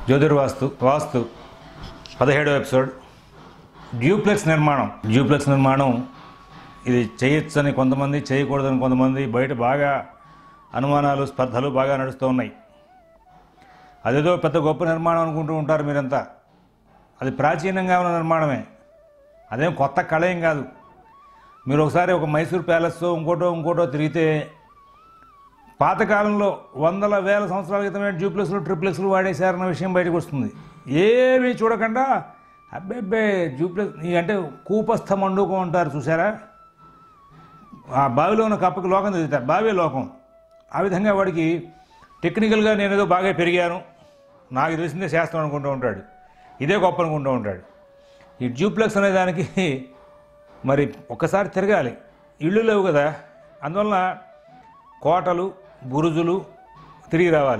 జ్యోతిర్వాస్తు వాస్తు పదిహేడో episode duplex నిర్మాణం duplex నిర్మాణం ఇది చేయొచ్చని కొంతమంది చేయకూడదని కొంతమంది బయట బాగా అనుమానాలు స్పర్ధలు బాగా నడుస్తూ ఉన్నాయి అదేదో పెద్ద గొప్ప నిర్మాణం అనుకుంటూ ఉంటారు మీరంతా అది ప్రాచీనంగా ఉన్న నిర్మాణమే అదేం కొత్త కళ ఏం కాదు మీరు ఒకసారి ఒక మైసూర్ ప్యాలెస్ ఇంకోటో ఇంకోటో తిరిగితే పాతకాలంలో వందల వేల సంవత్సరాల క్రితమే డ్యూప్లెక్స్లు ట్రిప్లెక్స్లు వాడేశారన్న విషయం బయటకు వస్తుంది ఏమీ చూడకుండా అబ్బే డ్యూప్లెక్స్ ఈ అంటే కూపస్థ మండూకం అంటారు చూసారా ఆ బావిలో ఉన్న కప్పకి లోకం చదువుతారు బావే లోకం ఆ విధంగా వాడికి టెక్నికల్గా నేను ఏదో బాగా పెరిగాను నాకు తెలిసిందే శాస్త్రం అనుకుంటూ ఉంటాడు ఇదే గొప్ప అనుకుంటూ ఉంటాడు ఈ డ్యూప్లెక్స్ అనే దానికి మరి ఒక్కసారి తిరగాలి ఇళ్ళు లేవు కదా అందువలన కోటలు బురుజులు తిరిగి రావాలి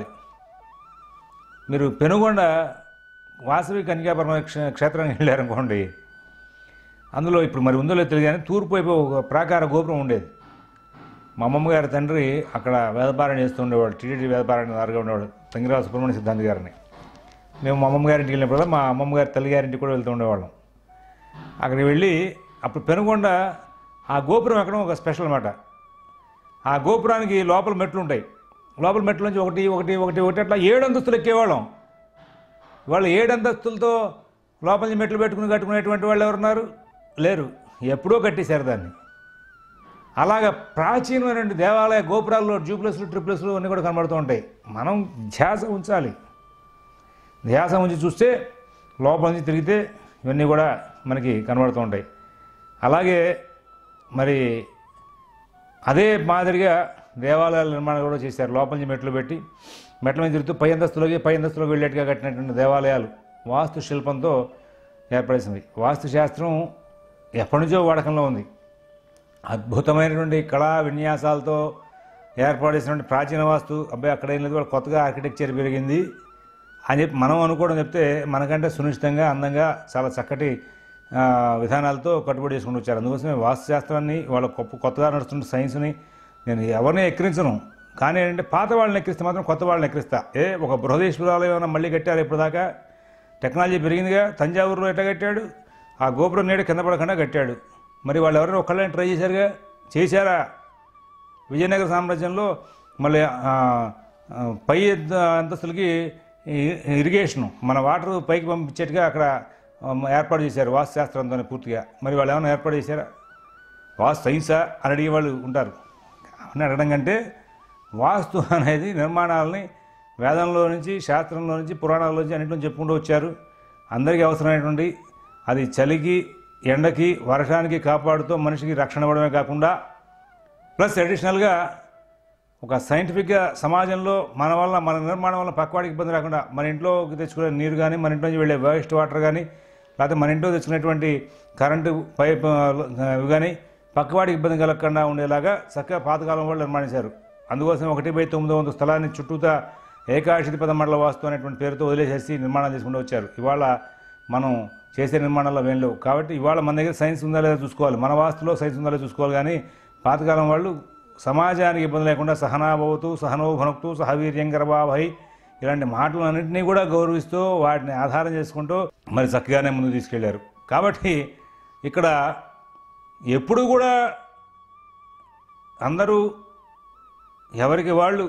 మీరు పెనుగొండ వాసవి కన్యాపరమ క్షే- క్షేత్రానికి వెళ్ళారనుకోండి అందులో ఇప్పుడు మరి ఉందో లేదో తెలియదు కానీ తూర్పు వైపు ఒక ప్రాకార గోపురం ఉండేది మా అమ్మమ్మ గారి తండ్రి అక్కడ వేదపారాయణ చేస్తూ ఉండేవాడు టీటీడీ వేదపారాయణ దారుగా ఉండేవాడు తంగిరావు సుబ్రహ్మణ్య సిద్ధాంతి గారిని మేము మా అమ్మమ్మ గారింటికి వెళ్ళినప్పుడు మా అమ్మమ్మ గారి తల్లి గారింటికి కూడా వెళ్తూ ఉండేవాళ్ళం అక్కడికి వెళ్ళి అప్పుడు పెనుగొండ ఆ గోపురం ఎక్కడం ఒక స్పెషల్ అన్నమాట ఆ గోపురానికి లోపల మెట్లు ఉంటాయి లోపల మెట్ల నుంచి ఒకటి ఒకటి ఒకటి ఒకటి అట్లా ఏడు అంతస్తులు ఎక్కేవాళ్ళం వాళ్ళు ఏడు అంతస్తులతో లోపల నుంచి మెట్లు పెట్టుకుని కట్టుకునేటువంటి వాళ్ళు ఎవరున్నారు లేరు ఎప్పుడో కట్టేశారు దాన్ని అలాగ ప్రాచీనమైనటువంటి దేవాలయ గోపురాల్లో జూప్లెస్లు ట్రిప్లెస్లు అన్నీ కూడా కనబడుతూ ఉంటాయి మనం ధ్యాస ఉంచాలి ధ్యాస ఉంచి చూస్తే లోపల నుంచి తిరిగితే ఇవన్నీ కూడా మనకి కనబడుతూ ఉంటాయి అలాగే మరి అదే మాదిరిగా దేవాలయాల నిర్మాణం కూడా చేశారు లోపల నుంచి మెట్లు పెట్టి మెట్ల మీద తిరుగుతూ పై అంతస్తులోకి పై అంతస్తులోకి వెళ్ళేట్టుగా కట్టినటువంటి దేవాలయాలు వాస్తు శిల్పంతో ఏర్పడేసింది వాస్తు శాస్త్రం ఎప్పటి నుంచో వాడకంలో ఉంది అద్భుతమైనటువంటి కళా విన్యాసాలతో ఏర్పడేసినటువంటి ప్రాచీన వాస్తు అబ్బాయి అక్కడ ఏం లేదు వాళ్ళు కొత్తగా ఆర్కిటెక్చర్ పెరిగింది అని చెప్పి మనం అనుకోవడం చెప్తే మనకంటే సునిశ్చితంగా అందంగా చాలా చక్కటి ఆ, విధానాలతో కట్టుబడి చేసుకుంటూ వచ్చారు అందుకోసమే వాస్తుశాస్త్రాన్ని వాళ్ళ గొప్ప కొత్తగా నడుస్తున్న సైన్స్ని నేను ఎవరిని ఎక్కిరించను కానీ ఏంటంటే పాత వాళ్ళని ఎక్కిరిస్తే మాత్రం కొత్త వాళ్ళని ఎక్కిరిస్తా ఏ ఒక బృహదేశ్వరాలయం ఏమైనా మళ్ళీ కట్టారు ఇప్పటిదాకా టెక్నాలజీ పెరిగిందిగా తంజావూరులో ఎట్లా కట్టాడు ఆ గోపురం నేడు కింద పడకుండా కట్టాడు మరి వాళ్ళు ఎవరైనా ఒక్కళ్ళని ట్రై చేశారుగా చేశారా విజయనగర సామ్రాజ్యంలో మళ్ళీ ఆ, ఆ, పై ఎద్ద- అంతస్తులకి ఇ- ఇరిగేషను మన వాటర్ పైకి పంపించేట్టుగా అక్కడ ఆ, ఏర్పాటు చేశారు వాస్తు శాస్త్రంతో పూర్తిగా మరి వాళ్ళు ఏమైనా ఏర్పాటు చేశారా వాస్తు సైన్సా అని అడిగే వాళ్ళు ఉంటారు అని అడగడం కంటే వాస్తు అనేది నిర్మాణాలని వేదంలో నుంచి శాస్త్రంలో నుంచి పురాణాల నుంచి అన్నింటిలో చెప్పుకుంటూ వచ్చారు అందరికీ అవసరమైనటువంటి అది చలికి ఎండకి వర్షానికి కాపాడుతూ మనిషికి రక్షణ ఇవ్వడమే కాకుండా ప్లస్ అడిషనల్గా ఒక సైంటిఫిక్గా సమాజంలో మన వల్ల మన నిర్మాణం వల్ల పక్కవాడికి ఇబ్బంది రాకుండా మన ఇంట్లోకి తెచ్చుకునే నీరు కానీ మన ఇంట్లో నుంచి వెళ్ళే వేస్ట్ వాటర్ కానీ లేకపోతే మన ఇంట్లో తెచ్చుకునేటువంటి కరెంటు పైప్ ఆ, ఇవి కానీ పక్కవాడికి ఇబ్బంది కలగకుండా ఉండేలాగా చక్కగా పాతకాలం వాళ్ళు నిర్మాణించారు అందుకోసం ఒకటి బై తొమ్మిది వందల స్థలాన్ని చుట్టూతా ఏకాశితి పద మండల వాస్తు అనేటువంటి పేరుతో వదిలేసేసి నిర్మాణం చేసుకుంటూ వచ్చారు ఇవాళ మనం చేసే నిర్మాణాల్లో ఏం లేవు కాబట్టి ఇవాళ మన దగ్గర సైన్స్ ఉందా లేదా చూసుకోవాలి మన వాస్తులో సైన్స్ ఉందా లేదా చూసుకోవాలి కానీ పాతకాలం వాళ్ళు సమాజానికి ఇబ్బంది లేకుండా సహనాభవతు సహనో భనక్తు సహవీర్యం గర్భాభై ఇలాంటి మాటలన్నింటినీ కూడా గౌరవిస్తూ వాటిని ఆధారం చేసుకుంటూ మరి చక్కగానే ముందుకు తీసుకెళ్లారు కాబట్టి ఇక్కడ ఎప్పుడు కూడా అందరూ ఎవరికి వాళ్ళు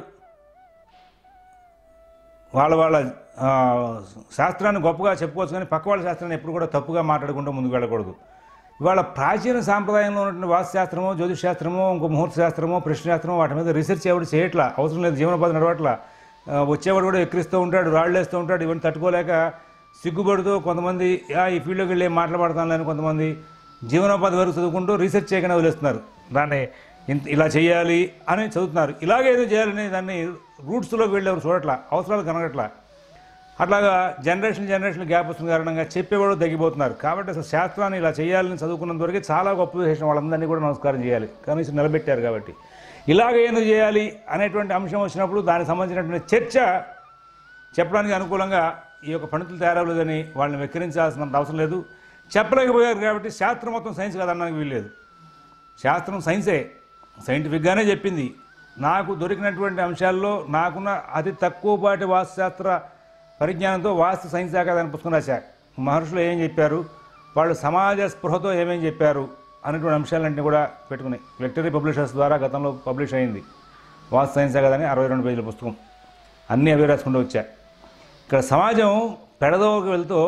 వాళ్ళ వాళ్ళ ఆ, శాస్త్రాన్ని గొప్పగా చెప్పుకోవచ్చు కానీ పక్క వాళ్ళ శాస్త్రాన్ని ఎప్పుడు కూడా తప్పుగా మాట్లాడుకుంటూ ముందుకు వెళ్ళకూడదు ఇవాళ ప్రాచీన సాంప్రదాయంలో ఉన్నటువంటి వాస్తుశాస్త్రమో జ్యోతిష్ శాస్త్రమో ఇంకో ముహూర్త శాస్త్రమో ప్రశ్నశాస్త్రమో వాటి మీద రీసెర్చ్ ఎవరు చేయట్లా అవసరం లేదు జీవనోపాధి నడవట్లా ఆ, వచ్చేవాడు కూడా ఎక్కిరిస్తూ ఉంటాడు రాళ్ళు వేస్తూ ఉంటాడు ఇవన్నీ తట్టుకోలేక సిగ్గుపడుతూ కొంతమంది "ఆ, ఈ ఫీల్డ్లోకి వెళ్ళి ఏం మాట్లాడతాను లేని కొంతమంది జీవనోపాధి వరకు చదువుకుంటూ రీసెర్చ్ చేయకుండా వదిలేస్తున్నారు దాన్ని ఇంత ఇలా చేయాలి అని చదువుతున్నారు ఇలాగే ఏదో చేయాలని దాన్ని రూట్స్లోకి వెళ్ళేవారు చూడట్లా అవసరాలు కనగట్లా అట్లాగా జనరేషన్ జనరేషన్ గ్యాప్ వస్తున్న కారణంగా చెప్పేవాడు తగ్గిపోతున్నారు కాబట్టి అసలు శాస్త్రాన్ని ఇలా చేయాలని చదువుకున్నంత వరకు చాలా గొప్ప చేసిన వాళ్ళందరినీ కూడా నమస్కారం చేయాలి కనీసం నిలబెట్టారు కాబట్టి ఇలాగ ఎందుకు చేయాలి అనేటువంటి అంశం వచ్చినప్పుడు దానికి సంబంధించినటువంటి చర్చ చెప్పడానికి అనుకూలంగా ఈ యొక్క పండితులు తయారవలేదని వాళ్ళని వెక్కిరించాల్సినంత అవసరం లేదు చెప్పలేకపోయారు కాబట్టి శాస్త్రం మొత్తం సైన్స్ కాదనడానికి వీల్లేదు శాస్త్రం సైన్సే సైంటిఫిక్గానే చెప్పింది నాకు దొరికినటువంటి అంశాల్లో నాకున్న అతి తక్కువపాటి వాస్తుశాస్త్ర పరిజ్ఞానంతో వాస్తు సైన్స్ దాకా దాని పుస్తకం రాశారు మహర్షులు ఏం చెప్పారు వాళ్ళు సమాజ స్పృహతో ఏమేం చెప్పారు అనేటువంటి అంశాలన్నింటినీ కూడా పెట్టుకుని విక్టరీ పబ్లిషర్స్ ద్వారా గతంలో పబ్లిష్ అయింది వాస్తు సైన్స్ కదని అరవై రెండు పేజీల పుస్తకం అన్నీ అవే రాసుకుంటూ వచ్చా ఇక్కడ సమాజం పెడదోకి వెళ్తూ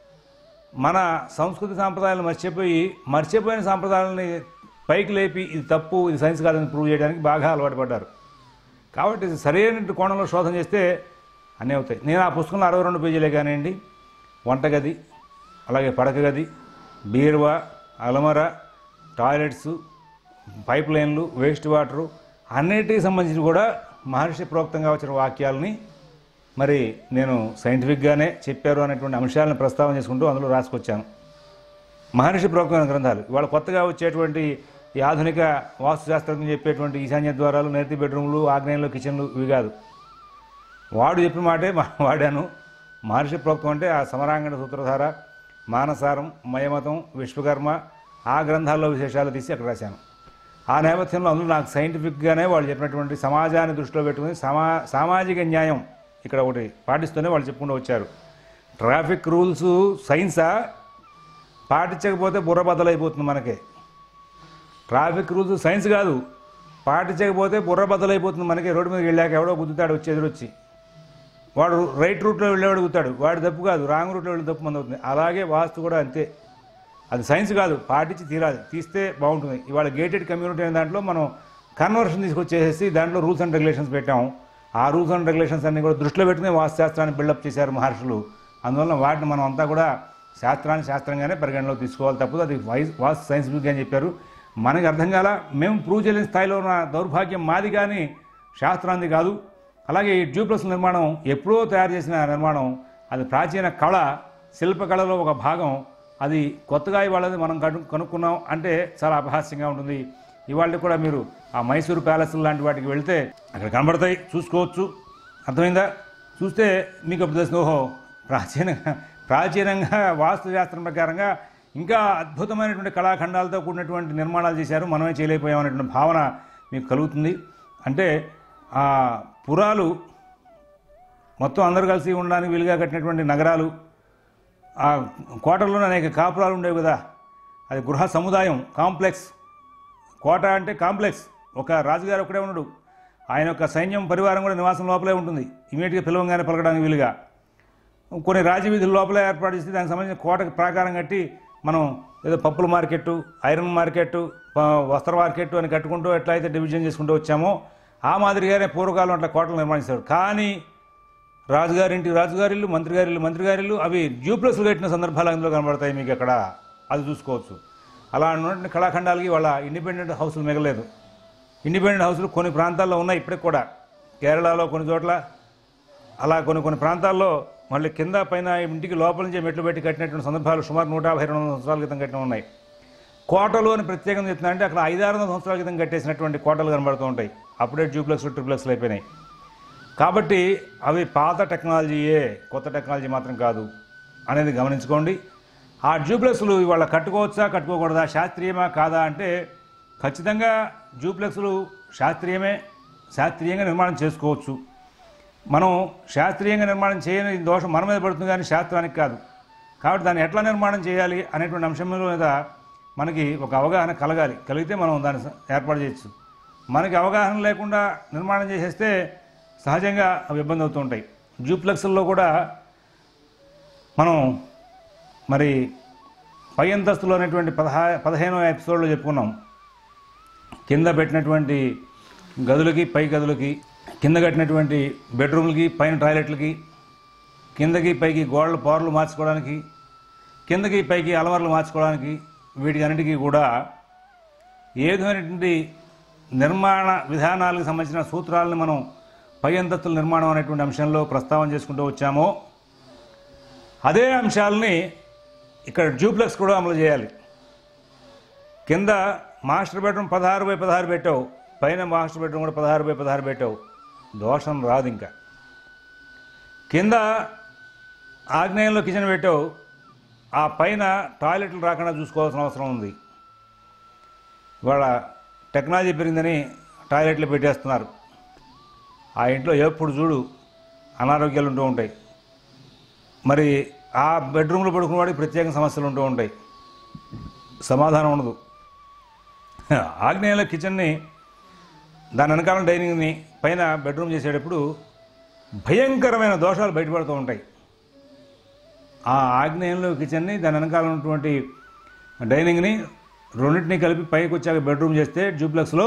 మన సంస్కృతి సాంప్రదాయాలను మర్చిపోయి మర్చిపోయిన సాంప్రదాయాలని పైకి లేపి ఇది తప్పు ఇది సైన్స్ కాదని ప్రూవ్ చేయడానికి బాగా అలవాటు పడ్డారు కాబట్టి ఇది సరైన కోణంలో శోధన చేస్తే అన్నీ అవుతాయి నేను ఆ పుస్తకంలో అరవై రెండు పేజీలే కానివ్వండి వంటగది అలాగే పడక గది బీరువా అలమర టాయిలెట్స్ పైప్ లైన్లు వేస్ట్ వాటరు అన్నిటికి సంబంధించి కూడా మహర్షి ప్రోక్తంగా వచ్చిన వాక్యాలని మరి నేను సైంటిఫిక్గానే చెప్పారు అనేటువంటి అంశాలను ప్రస్తావన చేసుకుంటూ అందులో రాసుకొచ్చాను మహర్షి ప్రోక్తమైన గ్రంథాలు ఇవాళ కొత్తగా వచ్చేటువంటి ఈ ఆధునిక వాస్తుశాస్త్రం చెప్పేటువంటి ఈశాన్య ద్వారాలు నేతి బెడ్రూమ్లు ఆగ్నేయంలో కిచెన్లు ఇవి కాదు వాడు చెప్పిన మాటే మా- వాడాను మహర్షి ప్రోక్తం అంటే ఆ సమరాంగణ సూత్రధార మానసారం మయమతం విశ్వకర్మ ఆ గ్రంథాల్లో విశేషాలు తీసి అక్కడ రాశాను ఆ నేపథ్యంలో అందులో నాకు సైంటిఫిక్గానే వాళ్ళు చెప్పినటువంటి సమాజాన్ని దృష్టిలో పెట్టుకుని సమా సామాజిక న్యాయం ఇక్కడ ఒకటి పాటిస్తూనే వాళ్ళు చెప్పుకుంటూ వచ్చారు ట్రాఫిక్ రూల్స్ సైన్సా పాటించకపోతే బుర్ర బద్దలైపోతుంది మనకే ట్రాఫిక్ రూల్స్ సైన్స్ కాదు పాటించకపోతే బుర్ర బద్దలైపోతుంది మనకి రోడ్డు మీదకి వెళ్ళాక ఎవడో గుద్దుతాడు వచ్చి ఎదురొచ్చి వాడు రైట్ రూట్లో వెళ్ళేవాడు గుద్దుతాడు వాడు తప్పు కాదు రాంగ్ రూట్లో వెళ్ళి తప్పు మంది అవుతుంది అలాగే వాస్తు కూడా అంతే అది సైన్స్ కాదు పాటించి తీరాలి తీస్తే బాగుంటుంది ఇవాళ గేటెడ్ కమ్యూనిటీ అనే దాంట్లో మనం కన్వర్షన్ తీసుకొచ్చేసి దాంట్లో రూల్స్ అండ్ రెగ్యులేషన్స్ పెట్టాం ఆ రూల్స్ అండ్ రెగ్యులేషన్స్ అన్ని కూడా దృష్టిలో పెట్టుకుని వాస్తు శాస్త్రాన్ని బిల్డప్ చేశారు మహర్షులు అందువల్ల వాటిని మనం అంతా కూడా శాస్త్రాన్ని శాస్త్రంగానే పరిగణలో తీసుకోవాలి తప్పదు అది వైస్ వాస్తు సైన్స్ అని చెప్పారు మనకి అర్థం కాల మేము ప్రూవ్ చేయలేని స్థాయిలో ఉన్న దౌర్భాగ్యం మాది కానీ శాస్త్రాంది కాదు అలాగే ఈ డ్యూప్లస్ నిర్మాణం ఎప్పుడో తయారు చేసిన నిర్మాణం అది ప్రాచీన కళ శిల్పకళలో ఒక భాగం అది కొత్తగా ఇవాళది మనం కను కనుక్కున్నాం అంటే చాలా అపహాస్యంగా ఉంటుంది ఇవాళ కూడా మీరు ఆ మైసూరు ప్యాలెస్ లాంటి వాటికి వెళ్తే అక్కడ కనబడతాయి చూసుకోవచ్చు అర్థమైందా చూస్తే మీకు అప్పుడు తెలుస్తుంది ఓహో ప్రాచీనంగా ప్రాచీనంగా వాస్తుశాస్త్రం ప్రకారంగా ఇంకా అద్భుతమైనటువంటి కళాఖండాలతో కూడినటువంటి నిర్మాణాలు చేశారు మనమే చేయలేకపోయాం అనేటువంటి భావన మీకు కలుగుతుంది అంటే ఆ పురాలు మొత్తం అందరూ కలిసి ఉండడానికి వీలుగా కట్టినటువంటి నగరాలు ఆ కోటలోనే అనేక కాపురాలు ఉండేవి కదా అది గృహ సముదాయం కాంప్లెక్స్ కోట అంటే కాంప్లెక్స్ ఒక రాజుగారు ఒకడే ఉండడు ఆయన యొక్క సైన్యం పరివారం కూడా నివాసం లోపలే ఉంటుంది ఇమీడియట్గా పిలవంగానే పలకడానికి వీలుగా కొన్ని రాజవీధుల లోపల ఏర్పాటు చేసి దానికి సంబంధించిన కోటకు ప్రాకారం కట్టి మనం ఏదో పప్పుల మార్కెట్ ఐరన్ మార్కెట్ వస్త్ర మార్కెట్ అని కట్టుకుంటూ ఎట్లయితే డివిజన్ చేసుకుంటూ వచ్చామో ఆ మాదిరిగానే పూర్వకాలం అట్లా కోటలు నిర్మాణిస్తారు కానీ రాజుగారింటి రాజుగారిల్లు మంత్రిగారిల్లు మంత్రిగారిల్లు అవి డ్యూప్లెస్లు కట్టిన సందర్భాలు అందులో కనబడతాయి మీకు అక్కడ అది చూసుకోవచ్చు అలా ఉన్నటువంటి కళాఖండాలకి వాళ్ళ ఇండిపెండెంట్ హౌసులు మిగలేదు ఇండిపెండెంట్ హౌసులు కొన్ని ప్రాంతాల్లో ఉన్నాయి ఇప్పటికి కూడా కేరళలో కొన్ని చోట్ల అలా కొన్ని కొన్ని ప్రాంతాల్లో మళ్ళీ కింద పైన ఇంటికి లోపల నుంచి మెట్లు పెట్టి కట్టినటువంటి సందర్భాలు సుమారు నూట యాభై రెండు వందల సంవత్సరాల క్రితం కట్టిన ఉన్నాయి కోటలు అని ప్రత్యేకంగా చెప్తున్నారంటే అక్కడ ఐదారు వందల సంవత్సరాల క్రితం కట్టేసినటువంటి కోటలు కనబడుతూ ఉంటాయి అప్పుడే ట్యూప్లెక్స్ ట్రిప్లెక్స్లు అయిపోయినాయి కాబట్టి అవి పాత టెక్నాలజీయే కొత్త టెక్నాలజీ మాత్రం కాదు అనేది గమనించుకోండి ఆ జూప్లెక్స్లు ఇవాళ కట్టుకోవచ్చా కట్టుకోకూడదా శాస్త్రీయమా కాదా అంటే ఖచ్చితంగా జూప్లెక్స్లు శాస్త్రీయమే శాస్త్రీయంగా నిర్మాణం చేసుకోవచ్చు మనం శాస్త్రీయంగా నిర్మాణం చేయని దోషం మన మీద పడుతుంది కానీ శాస్త్రానికి కాదు కాబట్టి దాన్ని ఎట్లా నిర్మాణం చేయాలి అనేటువంటి అంశం మీద మనకి ఒక అవగాహన కలగాలి కలిగితే మనం దాన్ని స- ఏర్పాటు చేయొచ్చు మనకి అవగాహన లేకుండా నిర్మాణం చేసేస్తే సహజంగా అవి ఇబ్బంది అవుతూ ఉంటాయి జూప్లెక్స్ల్లో కూడా మనం మరి పై అంతస్తులో అనేటువంటి పదహా పదిహేనో ఎపిసోడ్లో చెప్పుకున్నాం కింద పెట్టినటువంటి గదులకి పై గదులకి కింద కట్టినటువంటి బెడ్రూమ్లకి పైన టాయిలెట్లకి కిందకి పైకి గోడలు పోర్లు మార్చుకోవడానికి కిందకి పైకి అలమరలు మార్చుకోవడానికి వీటికి అన్నిటికీ కూడా ఏ విధమైనటువంటి నిర్మాణ విధానాలకు సంబంధించిన సూత్రాలను మనం పై అంతస్తుల నిర్మాణం అనేటువంటి అంశంలో ప్రస్తావన చేసుకుంటూ వచ్చామో అదే అంశాలని ఇక్కడ జూప్లెక్స్ కూడా అమలు చేయాలి కింద మాస్టర్ బెడ్రూమ్ పదహారు బై పదహారు పెట్టావు పైన మాస్టర్ బెడ్రూమ్ కూడా పదహారు బై పదహారు పెట్టావు దోషం రాదు ఇంకా కింద ఆగ్నేయంలో కిచెన్ పెట్టావు ఆ పైన టాయిలెట్లు రాకుండా చూసుకోవాల్సిన అవసరం ఉంది ఇవాళ టెక్నాలజీ పెరిగిందని టాయిలెట్లు పెట్టేస్తున్నారు ఆ ఇంట్లో ఎప్పుడు చూడు అనారోగ్యాలు ఉంటూ ఉంటాయి మరి ఆ బెడ్రూమ్లో పడుకున్న వాడికి ప్రత్యేక సమస్యలు ఉంటూ ఉంటాయి సమాధానం ఉండదు ఆగ్నేయంలో కిచెన్ని దాని వెనకాల డైనింగ్ని పైన బెడ్రూమ్ చేసేటప్పుడు భయంకరమైన దోషాలు బయటపడుతూ ఉంటాయి ఆ ఆగ్నేయంలో కిచెన్ని దాని వెనకాల ఉన్నటువంటి డైనింగ్ని రెండింటిని కలిపి పైకి వచ్చాక బెడ్రూమ్ చేస్తే జూప్లెక్స్లో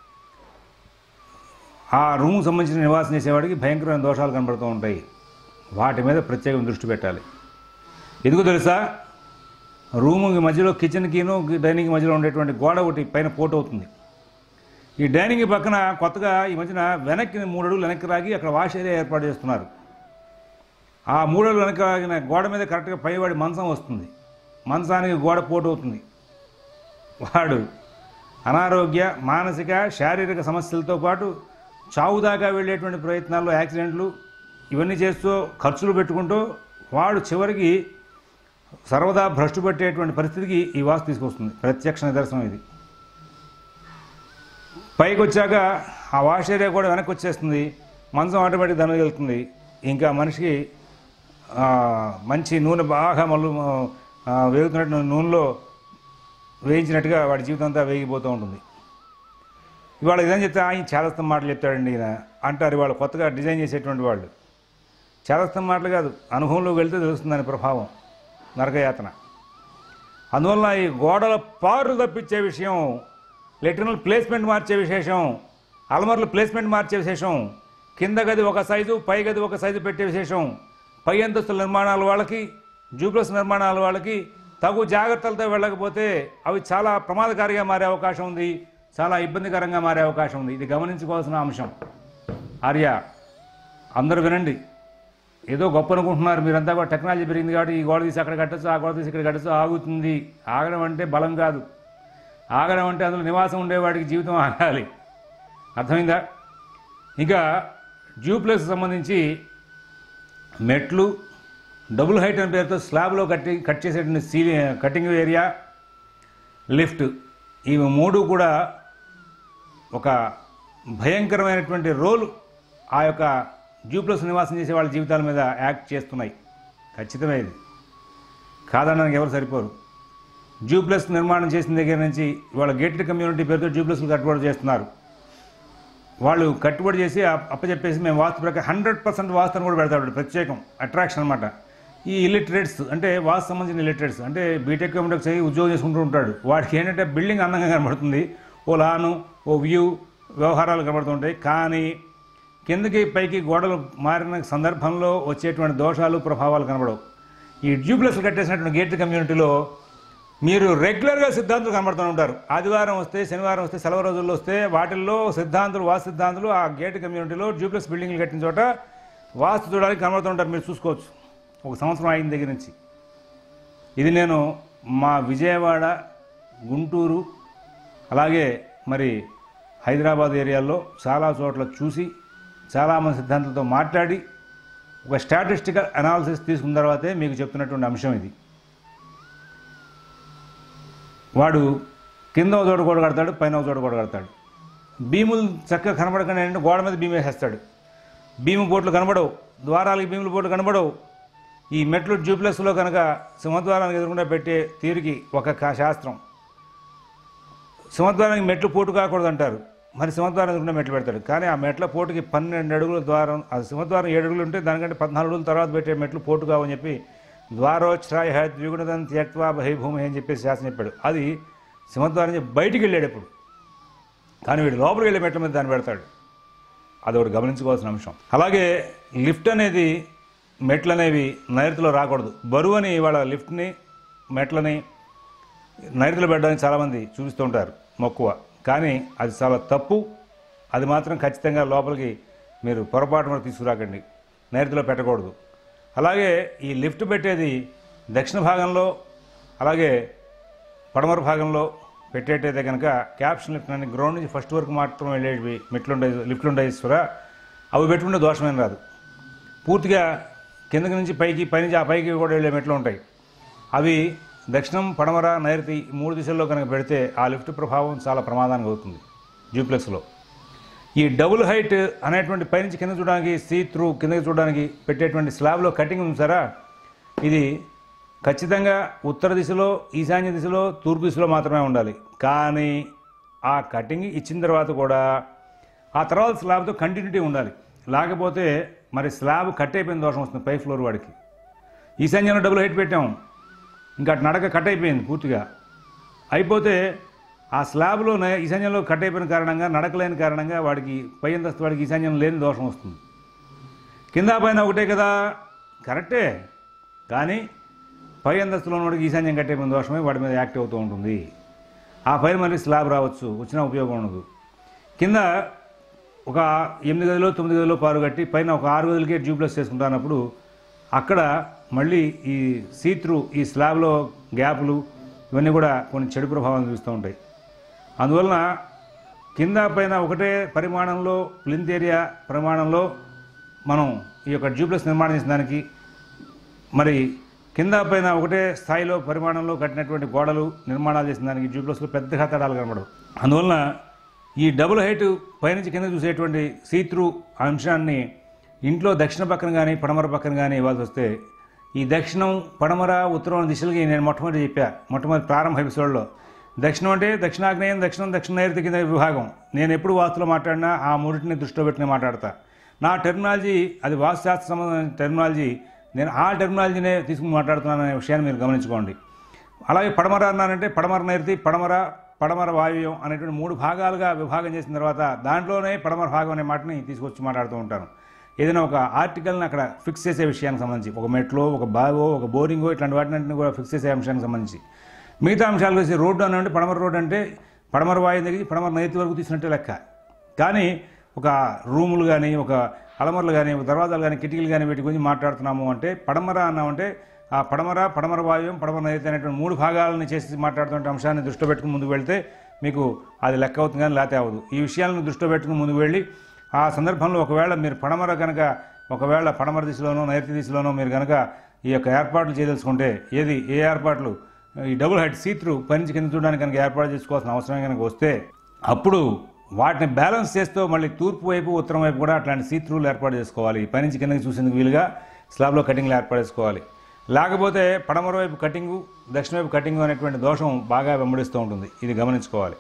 ఆ రూమ్కి సంబంధించిన నివాసం చేసేవాడికి భయంకరమైన దోషాలు కనబడుతూ ఉంటాయి వాటి మీద ప్రత్యేకంగా దృష్టి పెట్టాలి ఎందుకు తెలుసా రూముకి మధ్యలో కిచెన్కిను డైనింగ్ మధ్యలో ఉండేటువంటి గోడ ఒకటి పైన పోటు అవుతుంది ఈ డైనింగ్ పక్కన కొత్తగా ఈ మధ్యన వెనక్కి మూడు అడుగులు వెనక్కి రాగి అక్కడ వాష్ ఏరియా ఏర్పాటు చేస్తున్నారు ఆ మూడు అడుగులు వెనక్కి రాగిన గోడ మీద కరెక్ట్గా పైవాడి మంచం వస్తుంది మంచానికి గోడ పోటు అవుతుంది వాడు అనారోగ్య మానసిక శారీరక సమస్యలతో పాటు చావు దాకా వెళ్ళేటువంటి ప్రయత్నాల్లో యాక్సిడెంట్లు ఇవన్నీ చేస్తూ ఖర్చులు పెట్టుకుంటూ వాడు చివరికి సర్వదా భ్రష్టు పట్టేటువంటి పరిస్థితికి ఈ వాస్తు తీసుకొస్తుంది ప్రత్యక్ష నిదర్శనం ఇది పైకి వచ్చాక ఆ వాష్ ఏరియా కూడా వెనక్కి వచ్చేస్తుంది మంచం ఆటోమేటిక్ దాని వెళ్తుంది ఇంకా మనిషికి ఆ, మంచి నూనె బాగా మళ్ళీ ఆ, వేగుతున్నట్టు నూనెలో వేయించినట్టుగా వాడి జీవితం అంతా వేగిపోతూ ఉంటుంది ఇవాళ ఇదని చెప్తే ఆయన చాదస్తం మాటలు చెప్తాడండి ఈయన అంటారు ఇవాళ కొత్తగా డిజైన్ చేసేటువంటి వాళ్ళు చాదస్తం మాటలు కాదు అనుభవంలోకి వెళ్తే తెలుస్తుంది దాని ప్రభావం నరకయాతన అందువల్ల ఈ గోడల పారులు తప్పించే విషయం లెటర్నల్ ప్లేస్మెంట్ మార్చే విశేషం అల్మర్లు ప్లేస్మెంట్ మార్చే విశేషం కింద గది ఒక సైజు పై గది ఒక సైజు పెట్టే విశేషం పై అంతస్తుల నిర్మాణాల వాళ్ళకి జూప్లస్ నిర్మాణాల వాళ్ళకి తగు జాగ్రత్తలతో వెళ్ళకపోతే అవి చాలా ప్రమాదకారిగా మారే అవకాశం ఉంది చాలా ఇబ్బందికరంగా మారే అవకాశం ఉంది ఇది గమనించుకోవాల్సిన అంశం ఆర్య అందరూ వినండి ఏదో గొప్ప అనుకుంటున్నారు మీరంతా కూడా టెక్నాలజీ పెరిగింది కాబట్టి ఈ గోడ తీసి అక్కడ కట్టచ్చు ఆ గోడ తీసి ఇక్కడ కట్టచ్చు ఆగుతుంది ఆగడం అంటే బలం కాదు ఆగడం అంటే అందులో నివాసం ఉండేవాడికి జీవితం ఆగాలి అర్థమైందా ఇంకా జ్యూ ప్లేస్ సంబంధించి మెట్లు డబుల్ హైట్ అనే పేరుతో స్లాబ్లో కట్టి కట్ చేసేటువంటి సీలి కటింగ్ ఏరియా లిఫ్ట్ ఇవి మూడు కూడా ఒక భయంకరమైనటువంటి రోల్ ఆ యొక్క జూప్లస్ నివాసం చేసే వాళ్ళ జీవితాల మీద యాక్ట్ చేస్తున్నాయి ఖచ్చితమే ఇది కాదనడానికి ఎవరు సరిపోరు జూప్లస్ నిర్మాణం చేసిన దగ్గర నుంచి వాళ్ళ గేటెడ్ కమ్యూనిటీ పేరుతో జూప్లస్లు కట్టుబడి చేస్తున్నారు వాళ్ళు కట్టుబడి చేసి అప్- అప్పచెప్పేసి మేము వాస్తు ప్రకారం హండ్రెడ్ పర్సెంట్ వాస్తు అని కూడా పెడతాడు ప్రత్యేకం అట్రాక్షన్ అనమాట ఈ ఇల్లిటరేట్స్ అంటే వాస్తు సంబంధించిన ఇల్లిటరేట్స్ అంటే బీటెక్ ఎంటెక్ చేయి ఉద్యోగం చేసుకుంటూ ఉంటాడు వాడికి ఏంటంటే బిల్డింగ్ అందంగా కనబడుతుంది ఓ లాను ఓ వ్యూ వ్యవహారాలు కనబడుతుంటాయి కానీ కిందకి పైకి గోడలు మారిన సందర్భంలో వచ్చేటువంటి దోషాలు ప్రభావాలు కనబడవు ఈ డ్యూప్లెస్ కట్టేసినటువంటి గేట్ కమ్యూనిటీలో మీరు రెగ్యులర్గా సిద్ధాంతులు కనబడుతూ ఉంటారు ఆదివారం వస్తే శనివారం వస్తే సెలవు రోజుల్లో వస్తే వాటిల్లో సిద్ధాంతులు వాస్తు సిద్ధాంతులు ఆ గేట్ కమ్యూనిటీలో డ్యూప్లెక్స్ బిల్డింగ్లు కట్టిన చోట వాస్తు చూడడానికి కనబడుతూ ఉంటారు మీరు చూసుకోవచ్చు ఒక సంవత్సరం అయిన దగ్గర నుంచి ఇది నేను మా విజయవాడ గుంటూరు అలాగే మరి హైదరాబాద్ ఏరియాల్లో చాలా చోట్ల చూసి చాలామంది సిద్ధాంతులతో మాట్లాడి ఒక స్టాటిస్టికల్ అనాలిసిస్ తీసుకున్న తర్వాతే మీకు చెప్తున్నటువంటి అంశం ఇది వాడు కింద ఒక చోట గోడ కడతాడు పైన ఒక చోట గోడ కడతాడు భీములు చక్కగా కనబడకుండా ఏంటంటే గోడ మీద భీము వేసేస్తాడు భీము పోట్లు కనబడవు ద్వారాలకి భీముల పోట్లు కనబడవు ఈ మెట్లు జూప్లెక్స్లో కనుక సింహద్వారానికి ఎదురుకుండా పెట్టే తీరుకి ఒక కా- శాస్త్రం సింహద్వారానికి మెట్లు పోటు కాకూడదు అంటారు మరి సింహద్వారం ఎదురుకుండా మెట్లు పెడతాడు కానీ ఆ మెట్ల పోటుకి పన్నెండు అడుగుల ద్వారం ఆ సింహద్వారం ఏడు అడుగులు ఉంటే దానికంటే పద్నాలుగు అడుగుల తర్వాత పెట్టే మెట్లు పోటు కావని చెప్పి ద్వారోచ్ఛ్రాయ ద్విగుణదం త్యక్వా బహిభూమి అని చెప్పేసి శాస్త్రం చెప్పాడు అది సింహద్వారం నుంచి బయటికి వెళ్ళేటప్పుడు కానీ వీడు లోపలికి వెళ్ళే మెట్ల మీద దాన్ని పెడతాడు అది ఒకటి గమనించుకోవాల్సిన అంశం అలాగే లిఫ్ట్ అనేది మెట్లు అనేవి నైరుతిలో రాకూడదు బరువు అని ఇవాళ లిఫ్ట్ని మెట్లని నైరుతిలో పెట్టడానికి చాలామంది చూపిస్తూ ఉంటారు మక్కువ కానీ అది చాలా తప్పు అది మాత్రం ఖచ్చితంగా లోపలికి మీరు పొరపాటు మీద తీసుకురాకండి నైరుతిలో పెట్టకూడదు అలాగే ఈ లిఫ్ట్ పెట్టేది దక్షిణ భాగంలో అలాగే పడమర భాగంలో పెట్టేటైతే కనుక క్యాప్షన్ లిఫ్ట్ అని గ్రౌండ్ నుంచి ఫస్ట్ వరకు మాత్రం వెళ్ళేవి మెట్లుండే లిఫ్ట్లు ఉండేశ్వర అవి పెట్టుకుంటే దోషమేం రాదు పూర్తిగా కిందకి నుంచి పైకి పైనుంచి ఆ పైకి కూడా వెళ్ళే మెట్లు ఉంటాయి అవి దక్షిణం పడమర నైరుతి ఈ మూడు దిశల్లో కనుక పెడితే ఆ లిఫ్ట్ ప్రభావం చాలా ప్రమాదానికి అవుతుంది జూప్లెక్స్లో ఈ డబుల్ హైట్ అనేటువంటి పైనుంచి కింద చూడడానికి సీ త్రూ కిందకి చూడడానికి పెట్టేటువంటి స్లాబ్లో కటింగ్ ఉంది సారా ఇది ఖచ్చితంగా ఉత్తర దిశలో ఈశాన్య దిశలో తూర్పు దిశలో మాత్రమే ఉండాలి కానీ ఆ కటింగ్ ఇచ్చిన తర్వాత కూడా ఆ తర్వాత స్లాబ్తో కంటిన్యూటీ ఉండాలి లేకపోతే మరి స్లాబ్ కట్ అయిపోయిన దోషం వస్తుంది పై ఫ్లోర్ వాడికి ఈశాన్యంలో డబుల్ హైట్ పెట్టాం ఇంకా అటు నడక కట్ అయిపోయింది పూర్తిగా అయిపోతే ఆ స్లాబ్లో న- ఈశాన్యంలో కట్ అయిపోయిన కారణంగా నడకలేని కారణంగా వాడికి పై అంతస్తు వాడికి ఈశాన్యం లేని దోషం వస్తుంది కింద పైన ఒకటే కదా కరెక్టే కానీ పై అంతస్తులో ఉన్నవాడికి ఈశాన్యం కట్టేపోయిన దోషమే వాడి మీద యాక్టివ్ అవుతూ ఉంటుంది ఆ పైన మళ్ళీ స్లాబ్ రావచ్చు వచ్చినా ఉపయోగం ఉండదు కింద ఒక ఎనిమిది గదిలో తొమ్మిది గదిలో పారు కట్టి పైన ఒక ఆరు గదులకే ట్యూబ్లెస్ చేసుకుంటున్నప్పుడు అక్కడ మళ్ళీ ఈ సీత్రు ఈ స్లాబ్లో గ్యాపులు ఇవన్నీ కూడా కొన్ని చెడు ప్రభావం చూస్తూ ఉంటాయి అందువలన కింద పైన ఒకటే పరిమాణంలో ప్లింత్ ఏరియా పరిమాణంలో మనం ఈ యొక్క ట్యూబ్లెస్ నిర్మాణం చేసిన దానికి మరి కింద పైన ఒకటే స్థాయిలో పరిమాణంలో కట్టినటువంటి గోడలు నిర్మాణాలు చేసిన దానికి ట్యూబ్లెస్లో పెద్దగా తేడాలు కనబడవు అందువలన ఈ డబుల్ హైట్ పైనుంచి కింద చూసేటువంటి సీత్రు అంశాన్ని ఇంట్లో దక్షిణ పక్కన కానీ పడమర పక్కన కానీ ఇవ్వాల్సి వస్తే ఈ దక్షిణం పడమర ఉత్తరం దిశలకి నేను మొట్టమొదటి చెప్పా మొట్టమొదటి ప్రారంభ ఎపిసోడ్లో దక్షిణం అంటే దక్షిణాగ్నేయం దక్షిణం దక్షిణ నైరుతి కింద విభాగం నేను ఎప్పుడు వాస్తులో మాట్లాడినా ఆ మూడింటిని దృష్టిలో పెట్టుకుని మాట్లాడతా నా టెర్మినాలజీ అది వాస్తుశాస్త్ర సంబంధమైన టెర్మినాలజీ నేను ఆ టెర్మినాలజీనే తీసుకుని మాట్లాడుతున్నాను అనే విషయాన్ని మీరు గమనించుకోండి అలాగే పడమర అన్నానంటే పడమర నైరుతి పడమర పడమర వాయువ్యం అనేటువంటి మూడు భాగాలుగా విభాగం చేసిన తర్వాత దాంట్లోనే పడమర భాగం అనే మాటని తీసుకొచ్చి మాట్లాడుతూ ఉంటాను ఏదైనా ఒక ఆర్టికల్ని అక్కడ ఫిక్స్ చేసే విషయానికి సంబంధించి ఒక మెట్లో ఒక బావో ఒక బోరింగో ఇట్లాంటి వాటిని కూడా ఫిక్స్ చేసే అంశానికి సంబంధించి మిగతా అంశాలు వచ్చి రోడ్డు అని అంటే పడమర రోడ్డు అంటే పడమర వాయువు దగ్గర పడమర నైరుతి వరకు తీసినట్టే లెక్క కానీ ఒక రూములు కానీ ఒక అలమర్లు కానీ ఒక దర్వాజాలు కానీ కిటికీలు కానీ వీటి గురించి మాట్లాడుతున్నాము అంటే పడమర అన్నామంటే ఆ పడమర పడమర వాయువ్యం పడమర నైరుతి అనేటువంటి మూడు భాగాలను చేసి మాట్లాడుతున్న అంశాన్ని దృష్టిలో పెట్టుకుని ముందుకు వెళ్తే మీకు అది లెక్క అవుతుంది కానీ లేతే అవ్వదు ఈ విషయాలను దృష్టిలో పెట్టుకుని ముందుకు వెళ్ళి ఆ సందర్భంలో ఒకవేళ మీరు పడమర కనుక ఒకవేళ పడమర దిశలోనో నైరుతి దిశలోనో మీరు కనుక ఈ యొక్క ఏర్పాట్లు చేయదలుచుకుంటే ఏది ఏ ఏర్పాట్లు ఈ డబుల్ హెడ్ సీత్రు పైనుంచి కింద చూడడానికి కనుక ఏర్పాటు చేసుకోవాల్సిన అవసరం కనుక వస్తే అప్పుడు వాటిని బ్యాలెన్స్ చేస్తూ మళ్ళీ తూర్పు వైపు ఉత్తరం వైపు కూడా అట్లాంటి సీత్రూలు ఏర్పాటు చేసుకోవాలి పైనుంచి కిందకి చూసేందుకు వీలుగా స్లాబ్లో కటింగ్లు ఏర్పాటు చేసుకోవాలి లేకపోతే పడమర వైపు కటింగు దక్షిణ వైపు కటింగు అనేటువంటి దోషం బాగా వెంబడిస్తూ ఉంటుంది ఇది గమనించుకోవాలి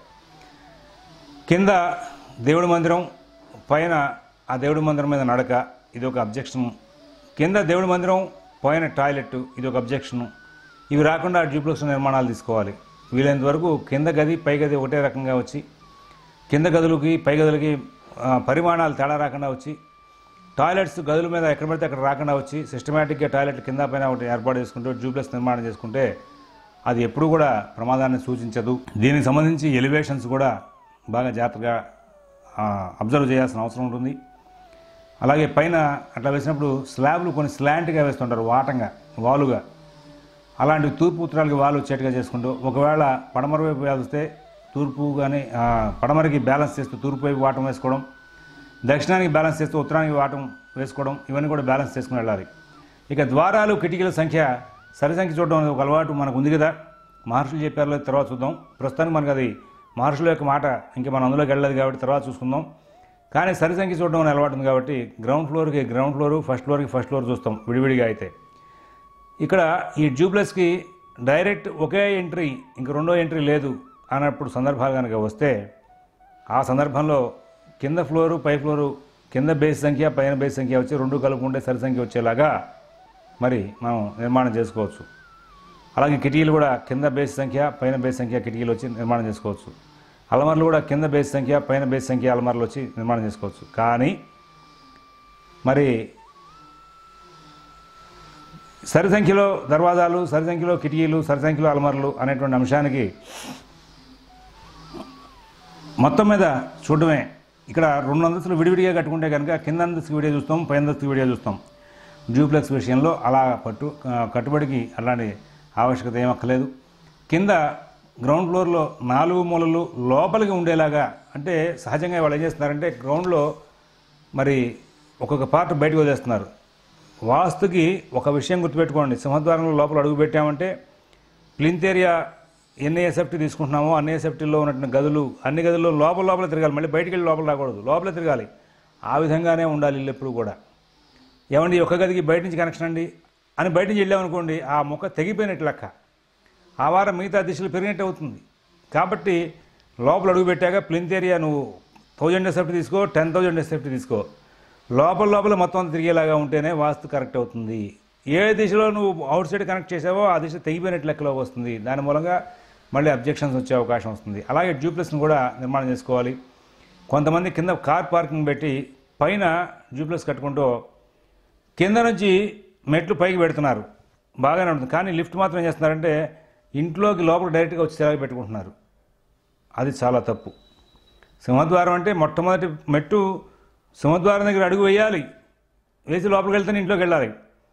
కింద దేవుడి మందిరం పైన ఆ దేవుడి మందిరం మీద నడక ఇది ఒక అబ్జెక్షన్ కింద దేవుడి మందిరం పైన టాయిలెట్ ఇది ఒక అబ్జెక్షన్ ఇవి రాకుండా డ్యూప్లెక్స్ నిర్మాణాలు తీసుకోవాలి వీలైనంత వరకు కింద గది పై గది ఒకటే రకంగా వచ్చి కింద గదులకి పై గదులకి ఆ, పరిమాణాలు తేడా రాకుండా వచ్చి టాయిలెట్స్ గదుల మీద ఎక్కడ పడితే అక్కడ రాకుండా వచ్చి సిస్టమేటిక్గా టాయిలెట్ కింద పైన ఒకటి ఏర్పాటు చేసుకుంటూ ట్యూబ్లెస్ నిర్మాణం చేసుకుంటే అది ఎప్పుడు కూడా ప్రమాదాన్ని సూచించదు దీనికి సంబంధించి ఎలివేషన్స్ కూడా బాగా జాగ్రత్తగా అబ్జర్వ్ చేయాల్సిన అవసరం ఉంటుంది అలాగే పైన అట్లా వేసినప్పుడు స్లాబ్లు కొన్ని స్లాంట్గా వేస్తుంటారు వాటంగా వాలుగా అలాంటి తూర్పు ఉత్తరాలకి వాలు వచ్చేట్టుగా చేసుకుంటూ ఒకవేళ పడమర వైపు వేస్తే తూర్పు కానీ ఆ, పడమరకి బ్యాలెన్స్ చేస్తూ తూర్పు వైపు వాటం వేసుకోవడం దక్షిణానికి బ్యాలెన్స్ చేస్తూ ఉత్తరానికి వాటం వేసుకోవడం ఇవన్నీ కూడా బ్యాలెన్స్ చేసుకుని వెళ్ళాలి ఇక ద్వారాలు కిటికీల సంఖ్య సరి సంఖ్య చూడడం అనేది ఒక అలవాటు మనకు ఉంది కదా మహర్షులు చెప్పారో లేదో తర్వాత చూద్దాం ప్రస్తుతానికి మనకు అది మహర్షుల యొక్క మాట ఇంకా మనం అందులోకి వెళ్ళలేదు కాబట్టి తర్వాత చూసుకుందాం కానీ సరి సంఖ్య చూడడం అనే అలవాటు ఉంది కాబట్టి గ్రౌండ్ ఫ్లోర్కి గ్రౌండ్ ఫ్లోర్ ఫస్ట్ ఫ్లోర్కి ఫస్ట్ ఫ్లోర్ చూస్తాం విడివిడిగా అయితే ఇక్కడ ఈ జూబ్లెస్కి డైరెక్ట్ ఒకే ఎంట్రీ ఇంక రెండో ఎంట్రీ లేదు అన్నప్పుడు సందర్భాలు కనుక వస్తే ఆ సందర్భంలో కింద ఫ్లోరు పై ఫ్లోరు కింద బేస్ సంఖ్య పైన బేస్ సంఖ్య వచ్చి రెండు కలుపుకుంటే సరి సంఖ్య వచ్చేలాగా మరి మనం నిర్మాణం చేసుకోవచ్చు అలాగే కిటికీలు కూడా కింద బేస్ సంఖ్య పైన బేస్ సంఖ్య కిటికీలు వచ్చి నిర్మాణం చేసుకోవచ్చు అలమర్లు కూడా కింద బేస్ సంఖ్య పైన బేస్ సంఖ్య అలమర్లు వచ్చి నిర్మాణం చేసుకోవచ్చు కానీ మరి సరి సంఖ్యలో దర్వాజాలు సరి సంఖ్యలో కిటికీలు సరి సంఖ్యలో అలమర్లు అనేటువంటి అంశానికి మొత్తం మీద చూడడమే ఇక్కడ రెండు అంతస్తులు విడివిడిగా కట్టుకుంటే కనుక కింద అంతస్తుకి వీడియో చూస్తాం పై అంతస్తుకి వీడియో చూస్తాం డ్యూప్లెక్స్ విషయంలో అలా పట్టు ఆ, కట్టుబడికి అలాంటి ఆవశ్యకత ఏమక్కలేదు కింద గ్రౌండ్ ఫ్లోర్లో నాలుగు మూలలు లోపలికి ఉండేలాగా అంటే సహజంగా వాళ్ళు ఏం చేస్తున్నారంటే గ్రౌండ్లో మరి ఒక్కొక్క పార్ట్ బయటకు వదిలేస్తున్నారు వాస్తుకి ఒక విషయం గుర్తుపెట్టుకోండి సింహద్వారంలో లోపల అడుగు పెట్టామంటే ప్లింత్ ఏరియా ఎన్ని ఎసెఫ్టీ తీసుకుంటున్నామో అన్ని ఎసెఫ్టీలో ఉన్నటువంటి గదులు అన్ని గదుల్లో లోపల లోపల తిరగాలి మళ్ళీ బయటికి వెళ్ళి లోపల రాకూడదు లోపలే తిరగాలి ఆ విధంగానే ఉండాలి ఇల్లు ఎప్పుడు కూడా ఏమండి ఒక గదికి బయట నుంచి కనెక్షన్ అండి అని బయట నుంచి వెళ్ళామనుకోండి ఆ మొక్క తెగిపోయినట్టు లెక్క ఆ వారం మిగతా దిశలు పెరిగినట్టు అవుతుంది కాబట్టి లోపల అడుగు పెట్టాక ప్లింత్ ఏరియా నువ్వు థౌజండ్ ఎస్ఎఫ్టీ తీసుకో టెన్ థౌజండ్ ఎస్ఎఫ్టీ తీసుకో లోపల లోపల మొత్తం అంతా తిరిగేలాగా ఉంటేనే వాస్తు కరెక్ట్ అవుతుంది ఏ దిశలో నువ్వు అవుట్ సైడ్ కనెక్ట్ చేసావో ఆ దిశ తెగిపోయినట్టు లెక్కలో వస్తుంది దాని మూలంగా మళ్ళీ అబ్జెక్షన్స్ వచ్చే అవకాశం వస్తుంది అలాగే డ్యూప్లెక్స్ని కూడా నిర్మాణం చేసుకోవాలి కొంతమంది కింద కార్ పార్కింగ్ పెట్టి పైన డ్యూప్లెక్స్ కట్టుకుంటూ కింద నుంచి మెట్లు పైకి పెడుతున్నారు బాగానే ఉంటుంది కానీ లిఫ్ట్ మాత్రం ఏం చేస్తున్నారంటే ఇంట్లోకి లోపల డైరెక్ట్గా వచ్చేలాగా పెట్టుకుంటున్నారు అది చాలా తప్పు సింహద్వారం అంటే మొట్టమొదటి మెట్టు సింహద్వారం దగ్గర అడుగు వేయాలి వేసి లోపలికి వెళ్తేనే ఇంట్లోకి వెళ్ళాలి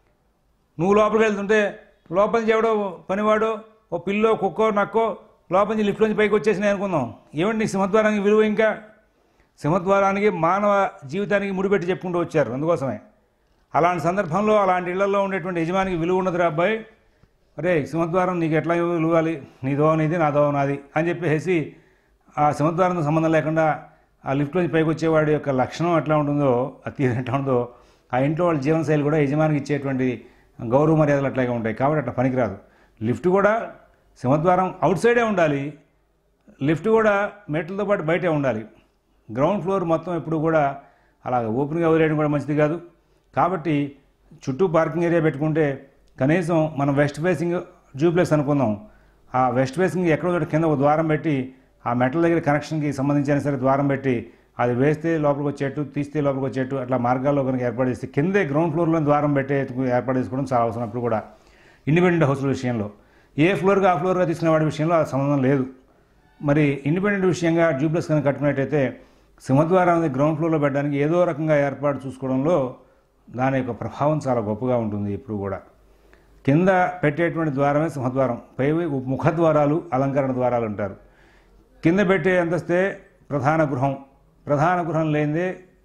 నువ్వు లోపలికి వెళ్తుంటే లోపల నుంచి ఎవడో పనివాడో ఓ పిల్లో కుక్కో నక్కో లోపల నుంచి లిఫ్ట్ నుంచి పైకి వచ్చేసినాయి అనుకుందాం ఏమండి నీ సింహద్వారానికి విలువ ఇంకా సింహద్వారానికి మానవ జీవితానికి ముడిపెట్టి చెప్పుకుంటూ వచ్చారు అందుకోసమే అలాంటి సందర్భంలో అలాంటి ఇళ్లలో ఉండేటువంటి యజమానికి విలువ ఉన్నదిరా అబ్బాయి అరే సింహద్వారం నీకు ఎట్లా విలువాలి నీ దోవ నీది నా దోవ నాది అని చెప్పేసి ఆ సింహద్వారంతో సంబంధం లేకుండా ఆ లిఫ్ట్లోంచి పైకి వచ్చేవాడి యొక్క లక్షణం ఎట్లా ఉంటుందో ఆ తీరు ఎట్లా ఉంటుందో ఆ ఇంట్లో వాళ్ళ జీవనశైలి కూడా యజమానికి ఇచ్చేటువంటి గౌరవ మర్యాదలు అట్లాగే ఉంటాయి కాబట్టి అట్లా పనికిరాదు లిఫ్ట్ కూడా సింహద్వారం అవుట్ సైడే ఉండాలి లిఫ్ట్ కూడా మెట్లతో పాటు బయటే ఉండాలి గ్రౌండ్ ఫ్లోర్ మొత్తం ఎప్పుడు కూడా అలా ఓపెన్గా వదిలేయడం కూడా మంచిది కాదు కాబట్టి చుట్టూ పార్కింగ్ ఏరియా పెట్టుకుంటే కనీసం మనం వెస్ట్ ఫేసింగ్ జూప్లెక్స్ అనుకుందాం ఆ వెస్ట్ ఫేసింగ్ ఎక్కడో చోట కింద ఒక ద్వారం పెట్టి ఆ మెట్ల దగ్గర కనెక్షన్కి సంబంధించి అయినా సరే ద్వారం పెట్టి అది వేస్తే లోపలికి వచ్చేట్టు తీస్తే లోపలికి వచ్చేట్టు అట్లా మార్గాల్లో కనుక ఏర్పాటు చేస్తే కిందే గ్రౌండ్ ఫ్లోర్లో ద్వారం పెట్టేందుకు ఏర్పాటు చేసుకోవడం చాలా అవసరం అప్పుడు కూడా ఇండిపెండెంట్ హౌస్ల విషయంలో ఏ ఫ్లోర్గా ఆ ఫ్లోర్గా తీసుకునే వాడి విషయంలో ఆ సంబంధం లేదు మరి ఇండిపెండెంట్ విషయంగా జూప్లెక్స్ కనుక కట్టుకున్నట్టయితే సింహద్వారం అనేది గ్రౌండ్ ఫ్లోర్లో పెట్టడానికి ఏదో రకంగా ఏర్పాటు చూసుకోవడంలో దాని యొక్క ప్రభావం చాలా గొప్పగా ఉంటుంది ఇప్పుడు కూడా కింద పెట్టేటువంటి ద్వారమే సింహద్వారం పై ముఖద్వారాలు అలంకరణ ద్వారాలు అంటారు కింద పెట్టే అంతస్తే ప్రధాన గృహం ప్రధాన గృహం లేనిదే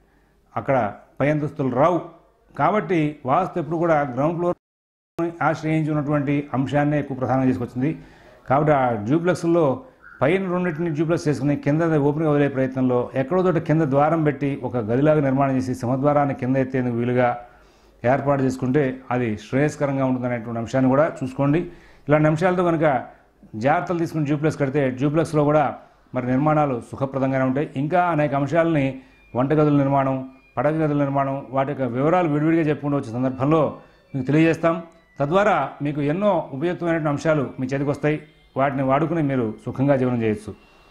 అక్కడ పై అంతస్తులు రావు కాబట్టి వాస్తు ఎప్పుడు కూడా గ్రౌండ్ ఫ్లోర్ ఆశ్రయించి ఉన్నటువంటి అంశాన్నే ఎక్కువ ప్రధానంగా తీసుకొచ్చింది కాబట్టి ఆ డ్యూప్లెక్స్లో పైన రెండింటిని డ్యూప్లెక్స్ చేసుకుని కింద ఓపెన్గా వదిలే ప్రయత్నంలో ఎక్కడో చోట కింద ద్వారం పెట్టి ఒక గదిలాగా నిర్మాణం చేసి సింహద్వారాన్ని కింద ఎత్తేందుకు వీలుగా ఏర్పాటు చేసుకుంటే అది శ్రేయస్కరంగా ఉంటుందనేటువంటి అంశాన్ని కూడా చూసుకోండి ఇలాంటి అంశాలతో కనుక జాగ్రత్తలు తీసుకుని డ్యూప్లెక్స్ కడితే డ్యూప్లెక్స్లో కూడా మరి నిర్మాణాలు సుఖప్రదంగానే ఉంటాయి ఇంకా అనేక అంశాలని వంటగదుల నిర్మాణం పడక గదుల నిర్మాణం వాటి యొక్క వివరాలు విడివిడిగా చెప్పుకుంటూ వచ్చే సందర్భంలో మీకు తెలియజేస్తాం తద్వారా మీకు ఎన్నో ఉపయుక్తమైనటువంటి అంశాలు మీ చేతికి వస్తాయి వాటిని వాడుకుని మీరు సుఖంగా జీవనం చేయొచ్చు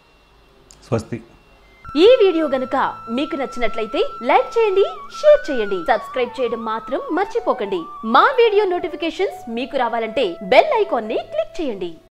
స్వస్తి ఈ వీడియో గనుక మీకు నచ్చినట్లయితే లైక్ చేయండి షేర్ చేయండి సబ్స్క్రైబ్ చేయడం మాత్రం మర్చిపోకండి మా వీడియో నోటిఫికేషన్స్ మీకు రావాలంటే బెల్ ఐకాన్ ని క్లిక్ చేయండి